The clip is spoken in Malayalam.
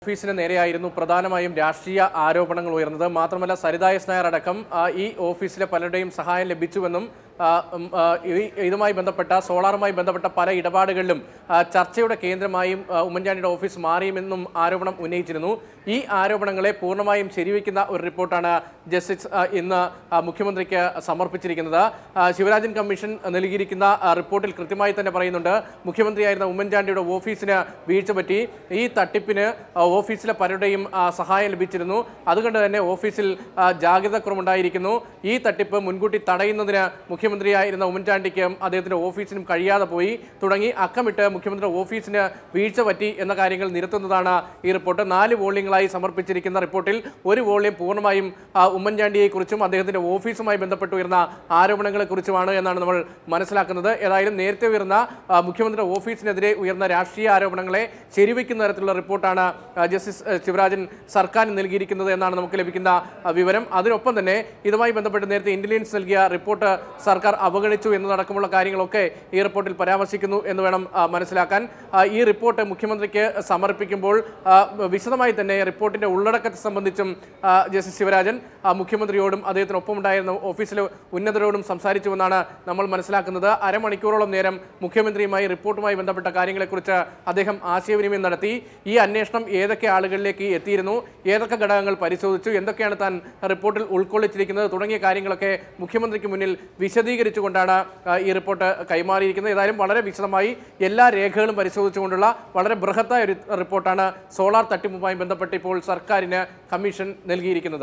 ഓഫീസിന് നേരെയായിരുന്നു പ്രധാനമായും രാഷ്ട്രീയ ആരോപണങ്ങൾ ഉയർന്നത് മാത്രമല്ല സരിത എസ് നായർ അടക്കം ആ, ഈ ഓഫീസിലെ പലരുടെയും സഹായം ലഭിച്ചുവെന്നും ആ, ഉം, ആ, ഈ- ഇതുമായി ബന്ധപ്പെട്ട സോളാറുമായി ബന്ധപ്പെട്ട പല ഇടപാടുകളിലും ആ, ചർച്ചയുടെ കേന്ദ്രമായും ആ, ഉമ്മൻചാണ്ടിയുടെ ഓഫീസ് മാറിയുമെന്നും ആരോപണം ഉന്നയിച്ചിരുന്നു ഈ ആരോപണങ്ങളെ പൂർണ്ണമായും ശരിവയ്ക്കുന്ന ഒരു റിപ്പോർട്ടാണ് ജസ്റ്റിസ് ആ, ഇന്ന് ആ, മുഖ്യമന്ത്രിക്ക് സമർപ്പിച്ചിരിക്കുന്നത് ആ, ശിവരാജൻ കമ്മീഷൻ നൽകിയിരിക്കുന്ന ആ, റിപ്പോർട്ടിൽ കൃത്യമായി തന്നെ പറയുന്നുണ്ട് മുഖ്യമന്ത്രിയായിരുന്ന ഉമ്മൻചാണ്ടിയുടെ ഓഫീസിന് വീഴ്ച പറ്റി ഈ തട്ടിപ്പിന് ആ, ഓഫീസിലെ പലരുടെയും ആ, സഹായം ലഭിച്ചിരുന്നു അതുകൊണ്ട് തന്നെ ഓഫീസിൽ ആ, ജാഗ്രത കുറവുണ്ടായിരിക്കുന്നു ഈ തട്ടിപ്പ് മുൻകൂട്ടി തടയുന്നതിന് മുഖ്യമന്ത്രിയായിരുന്ന ഉമ്മൻചാണ്ടിക്കും അദ്ദേഹത്തിന്റെ ഓഫീസിനും കഴിയാതെ പോയി തുടങ്ങി അക്കമിട്ട് മുഖ്യമന്ത്രിയുടെ ഓഫീസിന് വീഴ്ച പറ്റി എന്ന കാര്യങ്ങൾ നിരത്തുന്നതാണ് ഈ റിപ്പോർട്ട് നാല് വോള്യങ്ങളായി സമർപ്പിച്ചിരിക്കുന്ന റിപ്പോർട്ടിൽ ഒരു വോള്യം പൂർണ്ണമായും ആ, ഉമ്മൻചാണ്ടിയെക്കുറിച്ചും അദ്ദേഹത്തിന്റെ ഓഫീസുമായി ബന്ധപ്പെട്ട് ഉയർന്ന ആരോപണങ്ങളെക്കുറിച്ചുമാണ് എന്നാണ് നമ്മൾ മനസ്സിലാക്കുന്നത് ഏതായാലും നേരത്തെ ഉയർന്ന ആ, മുഖ്യമന്ത്രിയുടെ ഓഫീസിനെതിരെ ഉയർന്ന രാഷ്ട്രീയ ആരോപണങ്ങളെ ശരിവയ്ക്കുന്ന തരത്തിലുള്ള റിപ്പോർട്ടാണ് ആ, ജസ്റ്റിസ് ആ, ശിവരാജൻ സർക്കാരിന് നൽകിയിരിക്കുന്നത് എന്നാണ് നമുക്ക് ലഭിക്കുന്ന ആ, വിവരം അതിനൊപ്പം തന്നെ ഇതുമായി ബന്ധപ്പെട്ട് നേരത്തെ ഇന്റലിജൻസ് നൽകിയ റിപ്പോർട്ട് സർക്കാർ അവഗണിച്ചു എന്നതടക്കമുള്ള കാര്യങ്ങളൊക്കെ ഈ റിപ്പോർട്ടിൽ പരാമർശിക്കുന്നു എന്ന് വേണം ആ, മനസ്സിലാക്കാൻ ആ, ഈ റിപ്പോർട്ട് മുഖ്യമന്ത്രിക്ക് സമർപ്പിക്കുമ്പോൾ ആ, വിശദമായി തന്നെ റിപ്പോർട്ടിന്റെ ഉള്ളടക്കത്തെ സംബന്ധിച്ചും ആ, ജസ്റ്റിസ് ശിവരാജൻ ആ, മുഖ്യമന്ത്രിയോടും അദ്ദേഹത്തിനൊപ്പം ഉണ്ടായിരുന്ന ഓഫീസിലെ ഉന്നതരോടും സംസാരിച്ചുവെന്നാണ് നമ്മൾ മനസ്സിലാക്കുന്നത് അരമണിക്കൂറോളം നേരം മുഖ്യമന്ത്രിയുമായി റിപ്പോർട്ടുമായി ബന്ധപ്പെട്ട കാര്യങ്ങളെക്കുറിച്ച് അദ്ദേഹം ആശയവിനിമയം നടത്തി ഈ അന്വേഷണം ഏതൊക്കെ ആളുകളിലേക്ക് എത്തിയിരുന്നു ഏതൊക്കെ ഘടകങ്ങൾ പരിശോധിച്ചു എന്തൊക്കെയാണ് താൻ റിപ്പോർട്ടിൽ ഉൾക്കൊള്ളിച്ചിരിക്കുന്നത് തുടങ്ങിയ കാര്യങ്ങളൊക്കെ മുഖ്യമന്ത്രിക്ക് മുന്നിൽ വിശദീകരിച്ചുകൊണ്ടാണ് ആ, ഈ റിപ്പോർട്ട് കൈമാറിയിരിക്കുന്നത് ഏതായാലും വളരെ വിശദമായി എല്ലാ രേഖകളും പരിശോധിച്ചുകൊണ്ടുള്ള വളരെ ബൃഹത്തായ ഒരു റിപ്പോർട്ടാണ് സോളാർ തട്ടിപ്പുമായി ബന്ധപ്പെട്ട് ഇപ്പോൾ സർക്കാരിന് കമ്മീഷൻ നൽകിയിരിക്കുന്നത്